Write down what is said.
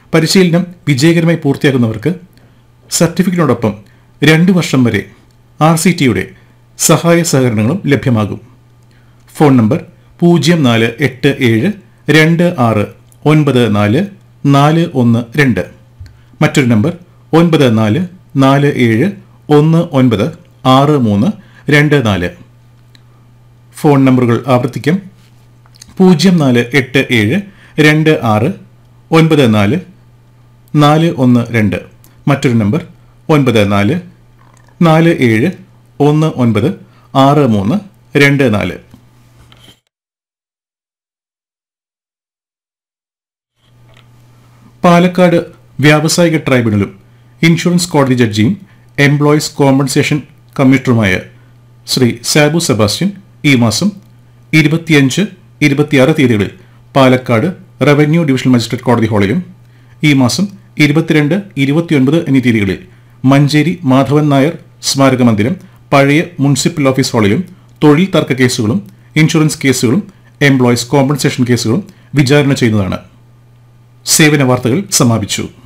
പരിശീലനം വിജയകരമായി പൂർത്തിയാക്കുന്നവർക്ക് സർട്ടിഫിക്കറ്റിനോടൊപ്പം രണ്ട് വർഷം വരെ ആർ സി ടിയുടെ സഹായ സഹകരണങ്ങളും ലഭ്യമാകും ഫോൺ നമ്പർ പൂജ്യം നാല് എട്ട് ഏഴ് രണ്ട് ആറ് ഒൻപത് നാല് നാല് ഒന്ന് രണ്ട് മറ്റൊരു നമ്പർ ഒൻപത് നാല് നാല് ഏഴ് ഒന്ന് ഒൻപത് ആറ് മൂന്ന് രണ്ട് നാല് ഫോൺ നമ്പറുകൾ ആവർത്തിക്കാം പൂജ്യം നാല് എട്ട് ഏഴ് രണ്ട് ആറ് ഒൻപത് നാല് നാല് ഒന്ന് രണ്ട് മറ്റൊരു നമ്പർ ഒൻപത് നാല് നാല് ഏഴ് ഒന്ന് ഒൻപത് ആറ് മൂന്ന് രണ്ട് നാല് പാലക്കാട് വ്യാവസായിക ട്രൈബ്യൂണലും ഇൻഷുറൻസ് കോടതി ജഡ്ജിയും എംപ്ലോയീസ് കോമ്പൻസേഷൻ കമ്മീഷണറുമായ ശ്രീ സാബു സെബാസ്റ്റ്യൻ ഈ മാസം ഇരുപത്തിയഞ്ച് ഇരുപത്തിയാറ് തീയതികളിൽ പാലക്കാട് റവന്യൂ ഡിവിഷണൽ മജിസ്ട്രേറ്റ് കോടതി ഹാളിലും ഈ മാസം ഇരുപത്തിരണ്ട് ഇരുപത്തിയൊൻപത് എന്നീ തീയതികളിൽ മഞ്ചേരി മാധവൻ നായർ സ്മാരക മന്ദിരം പഴയ മുനിസിപ്പൽ ഓഫീസ് ഹാളിലും തൊഴിൽ തർക്ക കേസുകളും ഇൻഷുറൻസ് കേസുകളും എംപ്ലോയീസ് കോമ്പൻസേഷൻ കേസുകളും വിചാരണ ചെയ്യുന്നതാണ് സേവന വാർത്തകൾ സമാപിച്ചു